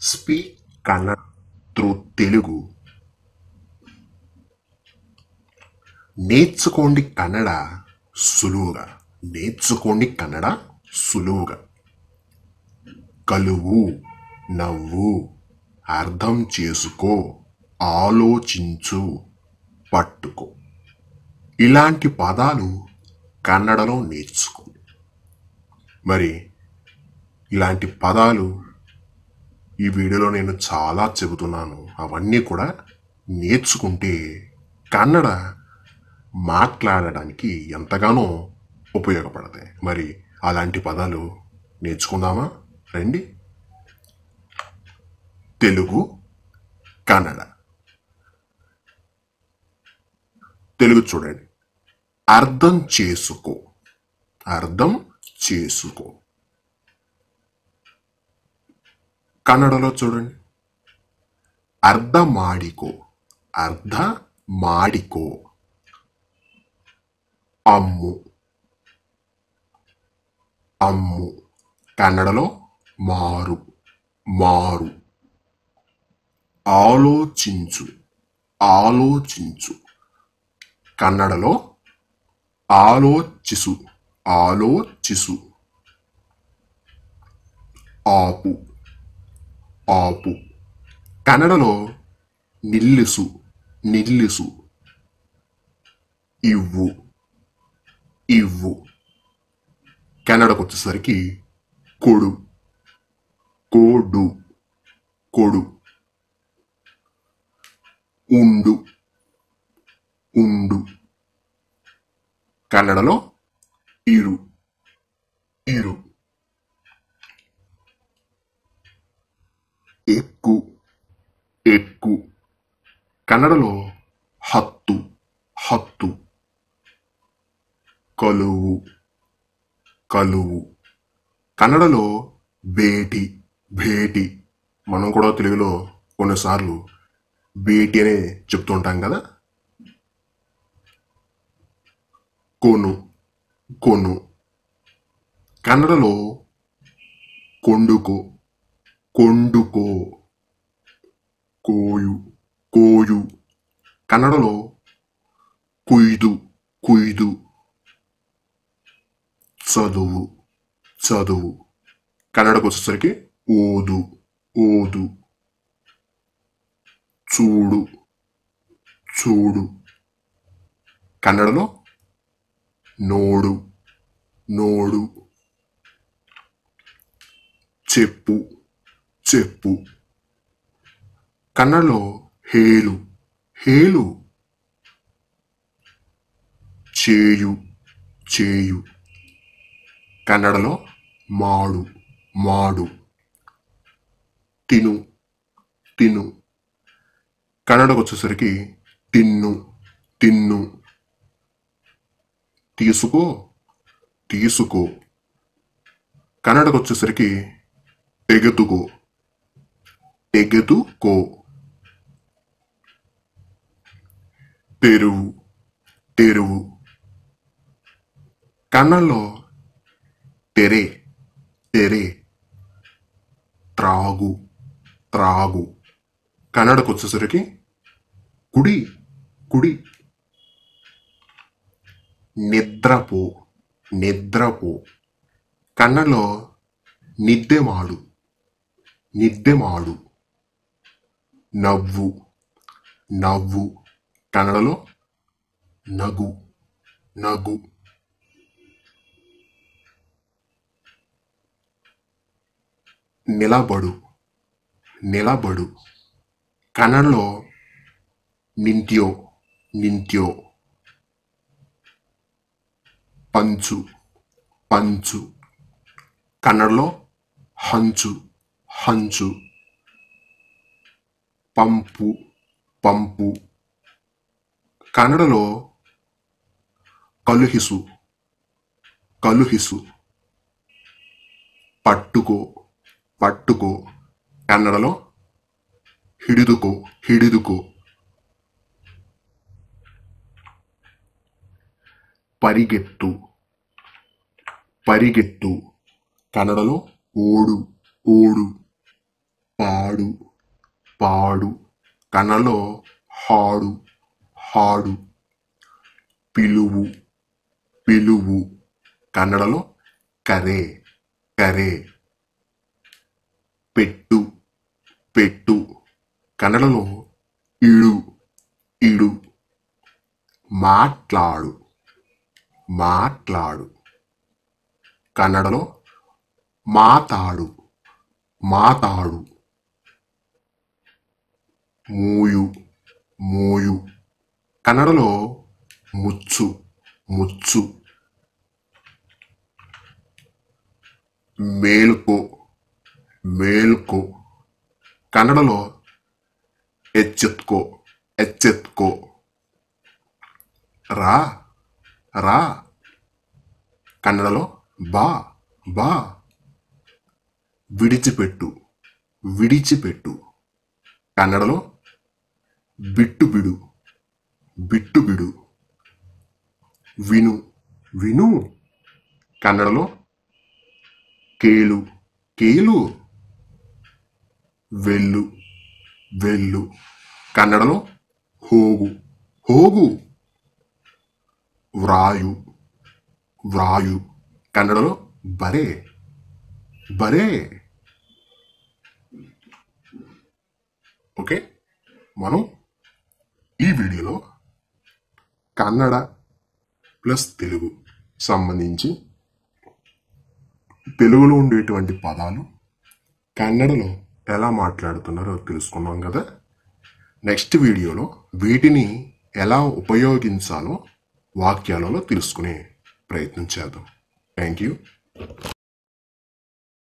speak Kannada through Telugu నేర్చుకోండి కన్నడ సులువుగా నేర్చుకోండి కన్నడ సులువుగా కలువు నవ్వు అర్థం చేసుకో ఆలోచించు పట్టుకో ఇలాంటి పదాలు కన్నడలో నేర్చుకోండి మరి ఇలాంటి పదాలు ఈ వీడియోలో నేను చాలా చెబుతున్నాను అవన్నీ కూడా నేర్చుకుంటే కన్నడ మాట్లాడడానికి ఎంతగానో ఉపయోగపడతాయి మరి అలాంటి పదాలు నేర్చుకుందామా రండి తెలుగు కన్నడ తెలుగు చూడండి అర్థం చేసుకో అర్థం చేసుకో కన్నడలో చూడండి అర్ధ మాడికో అర్ధ మాడికో అమ్ము అమ్ము కన్నడలో మారు మారు ఆలోచించు ఆలోచించు కన్నడలో ఆలోచిసు ఆలోచిసు ఆపు ఆపు కన్నడలో నిల్లుసు నిల్లుసు ఇవ్వు ఇవ్వు కన్నడకు వచ్చేసరికి కొడు కోడు కొడు ఉండు ఉండు కన్నడలో ఇరు ఇరు ఎక్కు ఎక్కు కన్నడలో హత్తు హత్తు కలువు కలువు కన్నడలో భేటి భేటి మనం కూడా తెలుగులో కొన్నిసార్లు భేటి అనే చెప్తుంటాం కదా కొను కొను కన్నడలో కొండుకో కొండుకో కోయు కోయు కన్నడలో కుయ్దు కుయ్దు చదువు చదువు కన్నడకు వచ్చేసరికి ఓదు ఓదు చూడు చూడు కన్నడలో నోడు నోడు చెప్పు చెప్పు కన్నడలో హేలు హేలు చేయు చేయు కన్నడలో మాడు మాడు తిను తిను కన్నడకు వచ్చేసరికి తిన్ను తిన్ను తీసుకో తీసుకో కన్నడకు వచ్చేసరికి తెగతుకో తెగతుకో తెరువు తెరువు కన్నడలో తెరే తెరే త్రాగు త్రాగు కన్నడకు వచ్చేసరికి కుడి కుడి నిద్రపో నిద్రపో కన్నడలో నిద్దె మాడు నిద్దె మాడు నవ్వు నవ్వు కన్నడలో నగు నగు నిలబడు నిలబడు కన్నడలో నింట్యో నింట్యో పంచు పంచు కన్నడలో హంచు హంచు పంపు పంపు కన్నడలో కలుహిసు కలుహిసు పట్టుకో పట్టుకో కన్నడలో ಹಿಡಿದುಕೋ ಹಿಡಿದುಕೋ పరిగెత్తు పరిగెత్తు కన్నడలో ఓడు ఓడు పాడు పాడు కన్నడలో హాడు హాడు పిలువు పిలువు కన్నడలో కరే కరే పెట్టు పెట్టు కన్నడలో ఇడు ఇడు మాట్లాడు మాట్లాడు కన్నడలో మాతాడు మాతాడు మూయు మూయు కన్నడలో ముచ్చు ముచ్చు మేలుకో మేల్కో కన్నడలో ఎచ్చెత్కో ఎచ్చెత్కో రా రా కన్నడలో బా బా విడిచిపెట్టు విడిచిపెట్టు కన్నడలో బిట్టు బిడు బిట్టు బిడు విను విను కన్నడలో కేలు కేలు వెళ్ళు వెళ్ళు కన్నడలో ಹೋಗು ಹೋಗು వ్రాయు వ్రాయు కన్నడలో బరే బరే ఓకే మనం ఈ వీడియోలో కన్నడ ప్లస్ తెలుగు సంబంధించి తెలుగులో ఉండేటువంటి పదాలు కన్నడలో ఎలా మాట్లాడుతున్నారో తెలుసుకున్నాం కదా నెక్స్ట్ వీడియోలో వీటిని ఎలా ఉపయోగించాలో వాక్యాలలో తెలుసుకునే ప్రయత్నం చేద్దాం థ్యాంక్ యూ